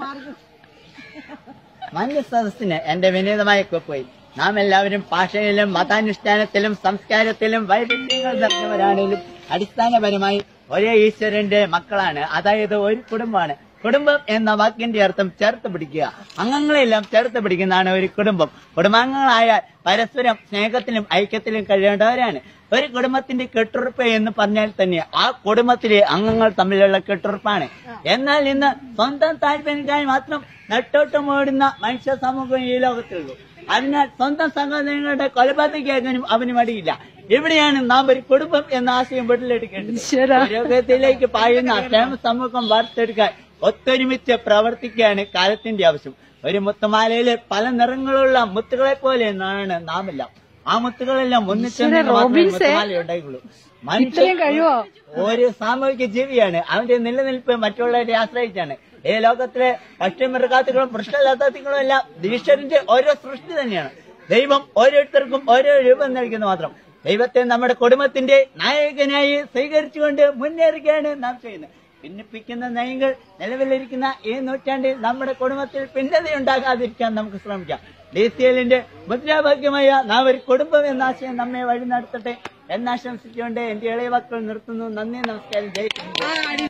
മാന്യ സദസ്സിന് എന്റെ വിനീതമായ കുപ്പോയി നാം എല്ലാവരും ഭാഷയിലും മതാനുഷ്ഠാനത്തിലും സംസ്കാരത്തിലും വൈവിധ്യങ്ങൾ നിറഞ്ഞവരാണെങ്കിലും അടിസ്ഥാനപരമായി ഒരേ ഈശ്വരന്റെ മക്കളാണ് അതായത് ഒരു കുടുംബമാണ് കുടുംബം എന്ന വാക്കിന്റെ അർത്ഥം ചേർത്ത് പിടിക്കുക അംഗങ്ങളെല്ലാം ചേർത്ത് പിടിക്കുന്നതാണ് ഒരു കുടുംബം കുടുംബാംഗങ്ങളായാൽ പരസ്പരം സ്നേഹത്തിലും ഐക്യത്തിലും കഴിയേണ്ടവരാണ് ഒരു കുടുംബത്തിന്റെ കെട്ടുറപ്പ് എന്ന് പറഞ്ഞാൽ തന്നെ ആ കുടുംബത്തിലെ അംഗങ്ങൾ തമ്മിലുള്ള കെട്ടുറപ്പാണ് എന്നാൽ ഇന്ന് സ്വന്തം താല്പര്യക്കായി മാത്രം നെട്ടോട്ടം ഓടുന്ന മനുഷ്യ സമൂഹം ഈ ലോകത്തുള്ളൂ അതിനാൽ സ്വന്തം സംഘടനകളുടെ കൊലപാതകനും അവന് മടിയില്ല ഇവിടെയാണ് നാം ഒരു കുടുംബം എന്ന ആശയം വീട്ടിലെടുക്കേണ്ടത് പുരോഗതിയിലേക്ക് പായുന്ന ക്ഷേമ സമൂഹം വാർത്തെടുക്കാൻ ഒത്തൊരുമിച്ച് പ്രവർത്തിക്കുകയാണ് കാലത്തിന്റെ ആവശ്യം ഒരു മുത്തുമാലയിലെ പല നിറങ്ങളുള്ള മുത്തുകളെ പോലെ ആണ് നാമെല്ലാം ആ മുത്തുകളെല്ലാം ഒന്നിച്ചെന്ന് മുത്തുമാല ഉണ്ടായിട്ടുള്ളൂ മനുഷ്യൻ ഒരു സാമൂഹിക ജീവിയാണ് അവന്റെ നിലനിൽപ്പ് മറ്റുള്ളവരെ ആശ്രയിച്ചാണ് ഈ ലോകത്തിലെ പക്ഷിമൃഗാത്തുകളും വൃക്ഷലതാത്തുകളും എല്ലാം ഈശ്വരന്റെ ഓരോ സൃഷ്ടി തന്നെയാണ് ദൈവം ഓരോരുത്തർക്കും ഓരോ രൂപം നൽകുന്നു മാത്രം ദൈവത്തെ നമ്മുടെ കുടുംബത്തിന്റെ നായകനായി സ്വീകരിച്ചുകൊണ്ട് മുന്നേറുകയാണ് നാം ചെയ്യുന്നത് ഭിന്നിപ്പിക്കുന്ന നയങ്ങൾ നിലവിലിരിക്കുന്ന ഈ നൂറ്റാണ്ടിൽ നമ്മുടെ കുടുംബത്തിൽ ഭിന്നതയുണ്ടാകാതിരിക്കാൻ നമുക്ക് ശ്രമിക്കാം ഡി സി എല്ലിന്റെ മുദ്രാവാക്യമായ നാം ഒരു കുടുംബം എന്ന ആശയം നമ്മെ വഴി നടത്തട്ടെ എന്നാശംസിച്ചുകൊണ്ട് എന്റെ ഇളയ മക്കൾ നിർത്തുന്നു നന്ദി നമസ്കാരം ജയ് ഹിന്ദ്.